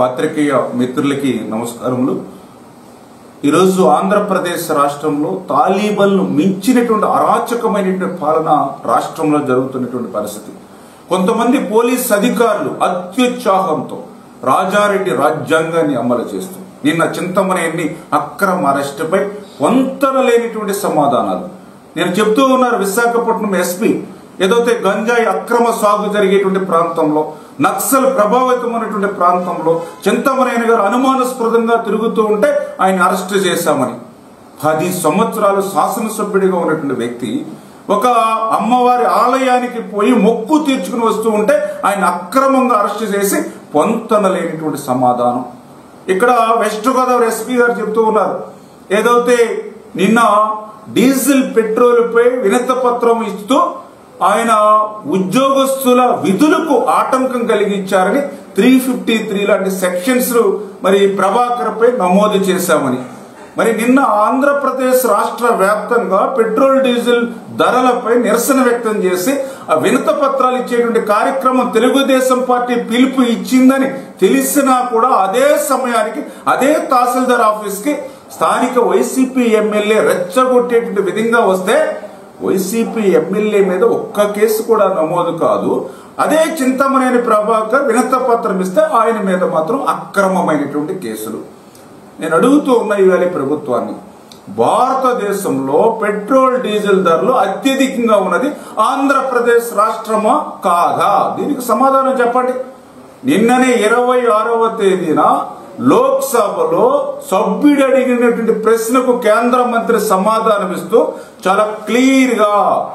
పాత్రికేయ మిత్రులకి నమస్కారములు ఈరోజు ఆంధ్రప్రదేశ్ రాష్ట్రంలో తాలిబన్లు మించినటువంటి అరాచకమైనటువంటి పాలన రాష్ట్రంలో జరుగుతున్నటువంటి పరిస్థితి కొంతమంది పోలీస్ అధికారులు అత్యుత్సాహంతో రాజారెడ్డి రాజ్యాంగాన్ని అమలు చేస్తూ నిన్న చింతమనేని అక్రమ అరెస్టుపై పొంతన లేనిటువంటి సమాధానాలు నేను చెప్తూ ఉన్నారు విశాఖపట్నం ఎస్పీ ఏదైతే గంజాయి అక్రమ సాగు జరిగేటువంటి ప్రాంతంలో నక్సల్ ప్రభావితమైనటువంటి ప్రాంతంలో చింతమనేని గారు అనుమానాస్పదంగా తిరుగుతూ ఉంటే ఆయన అరెస్ట్ చేశామని పది సంవత్సరాలు శాసనసభ్యుడిగా ఉన్నటువంటి వ్యక్తి ఒక అమ్మవారి ఆలయానికి పోయి మొక్కు తీర్చుకుని వస్తూ ఉంటే ఆయన అక్రమంగా అరెస్ట్ చేసి పొంతన లేనిటువంటి సమాధానం ఇక్కడ వెస్ట్ గోదావరి ఎస్పీ గారు చెప్తూ ఉన్నారు ఏదైతే నిన్న డీజిల్ పెట్రోల్పై వినత పత్రం ఇస్తూ ఆయన ఉద్యోగస్తుల విధులకు ఆటంకం కలిగించారని త్రీ ఫిఫ్టీ త్రీ లాంటి సెక్షన్స్ మరి ప్రభాకర్ పై నమోదు చేశామని మరి నిన్న ఆంధ్రప్రదేశ్ రాష్ట్ర వ్యాప్తంగా పెట్రోల్ డీజిల్ ధరలపై నిరసన వ్యక్తం చేసి ఆ వినత పత్రాలు ఇచ్చేటువంటి కార్యక్రమం తెలుగుదేశం పార్టీ పిలుపు ఇచ్చిందని తెలిసినా కూడా అదే సమయానికి అదే తహసీల్దార్ ఆఫీస్ కి స్థానిక వైసీపీ ఎమ్మెల్యే రెచ్చగొట్టేటువంటి విధంగా వస్తే వైసీపీ ఎమ్మెల్యే మీద ఒక్క కేసు కూడా నమోదు కాదు అదే చింతమనేని ప్రభాకర్ వినత పత్రం ఇస్తే ఆయన మీద మాత్రం అక్రమమైనటువంటి కేసులు నేను అడుగుతూ ఉన్న ఇవాళ ప్రభుత్వాన్ని భారతదేశంలో పెట్రోల్ డీజిల్ ధరలు అత్యధికంగా ఉన్నది ఆంధ్రప్రదేశ్ రాష్ట్రమా కాదా దీనికి సమాధానం చెప్పండి నిన్ననే ఇరవై ఆరవ తేదీన లోక్సభలో సభ్యుడు అడిగినటువంటి ప్రశ్నకు కేంద్ర మంత్రి సమాధానం ఇస్తూ చాలా క్లియర్ గా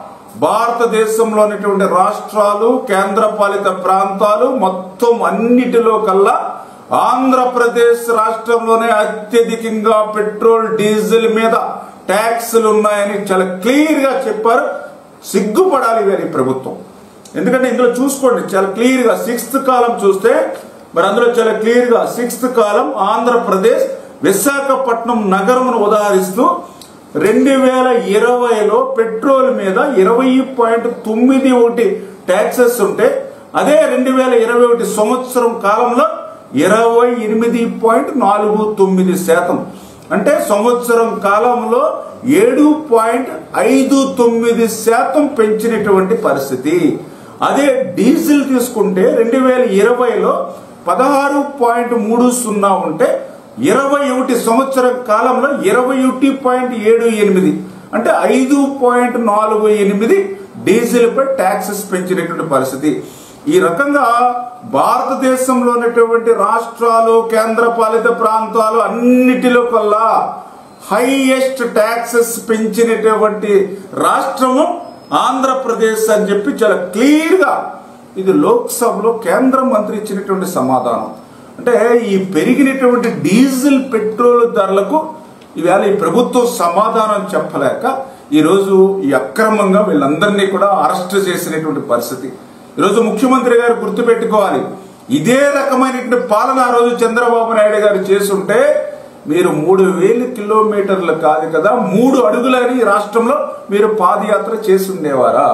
భారతదేశంలో ఉన్నటువంటి రాష్ట్రాలు కేంద్ర పాలిత ప్రాంతాలు మొత్తం అన్నిటిలో కల్లా ఆంధ్రప్రదేశ్ రాష్ట్రంలోనే అత్యధికంగా పెట్రోల్ డీజిల్ మీద ట్యాక్సులు ఉన్నాయని చాలా క్లియర్ గా చెప్పారు సిగ్గుపడాలి గారి ప్రభుత్వం ఎందుకంటే ఇందులో చూసుకోండి చాలా క్లియర్ గా సిక్స్త్ కాలం చూస్తే మరి అందులో చాలా క్లియర్ గా సిక్స్త్ కాలం ఆంధ్రప్రదేశ్ విశాఖపట్నం నగరమును ఉదాహరిస్తూ రెండు వేల ఇరవైలో పెట్రోల్ మీద ఇరవై పాయింట్ తొమ్మిది ఒకటి ట్యాక్సెస్ ఉంటే అదే రెండు వేల ఇరవై ఒకటి సంవత్సరం కాలంలో ఇరవై ఎనిమిది పాయింట్ నాలుగు తొమ్మిది శాతం అంటే సంవత్సరం కాలంలో ఏడు పాయింట్ ఐదు తొమ్మిది శాతం పెంచినటువంటి పరిస్థితి అదే డీజిల్ తీసుకుంటే రెండు వేల ఇరవైలో పదహారు పాయింట్ మూడు సున్నా ఉంటే ఇరవై ఒకటి సంవత్సరం కాలంలో ఇరవై ఒకటి పాయింట్ ఏడు ఎనిమిది అంటే ఐదు పాయింట్ నాలుగు ఎనిమిది డీజిల్ పై ట్యాక్సెస్ పెంచినటువంటి పరిస్థితి ఈ రకంగా భారతదేశంలో ఉన్నటువంటి రాష్ట్రాలు కేంద్ర పాలిత ప్రాంతాలు అన్నిటిలో కల్లా హైయెస్ట్ ట్యాక్సెస్ పెంచినటువంటి రాష్ట్రము ఆంధ్రప్రదేశ్ అని చెప్పి చాలా క్లియర్ గా ఇది లోక్సభలో కేంద్ర మంత్రి ఇచ్చినటువంటి సమాధానం అంటే ఈ పెరిగినటువంటి డీజిల్ పెట్రోల్ ధరలకు ఈవేళ ఈ ప్రభుత్వం సమాధానం చెప్పలేక ఈరోజు ఈ అక్రమంగా వీళ్ళందరినీ కూడా అరెస్ట్ చేసినటువంటి పరిస్థితి ఈరోజు ముఖ్యమంత్రి గారు గుర్తుపెట్టుకోవాలి ఇదే రకమైనటువంటి పాలన ఆ రోజు చంద్రబాబు నాయుడు గారు చేస్తుంటే మీరు మూడు వేల కిలోమీటర్లు కాదు కదా మూడు అడుగులని ఈ రాష్ట్రంలో మీరు పాదయాత్ర చేసి ఉండేవారా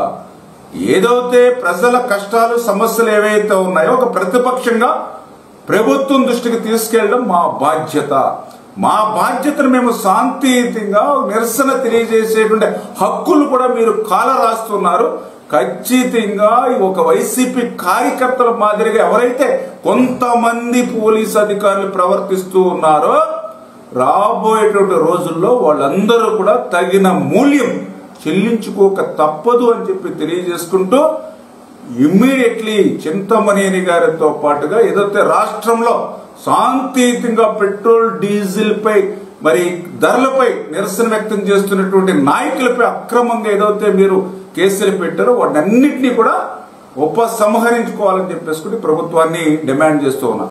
ఏదైతే ప్రజల కష్టాలు సమస్యలు ఏవైతే ఉన్నాయో ఒక ప్రతిపక్షంగా ప్రభుత్వం దృష్టికి తీసుకెళ్ళడం మా బాధ్యత మా బాధ్యతను మేము శాంతియుతంగా నిరసన తెలియజేసేటువంటి హక్కులు కూడా మీరు కాల రాస్తున్నారు ఖచ్చితంగా ఒక వైసీపీ కార్యకర్తల మాదిరిగా ఎవరైతే కొంతమంది పోలీస్ అధికారులు ప్రవర్తిస్తూ ఉన్నారో రాబోయేటువంటి రోజుల్లో వాళ్ళందరూ కూడా తగిన మూల్యం చెల్లించుకోక తప్పదు అని చెప్పి తెలియజేసుకుంటూ ఇమ్మీడియట్లీ చింతమనేని గారితో పాటుగా ఏదైతే రాష్ట్రంలో శాంతియుతంగా పెట్రోల్ డీజిల్ పై మరి ధరలపై నిరసన వ్యక్తం చేస్తున్నటువంటి నాయకులపై అక్రమంగా ఏదైతే మీరు కేసులు పెట్టారో వాటన్నిటినీ కూడా ఉపసంహరించుకోవాలని చెప్పేసుకుని ప్రభుత్వాన్ని డిమాండ్ చేస్తూ ఉన్నారు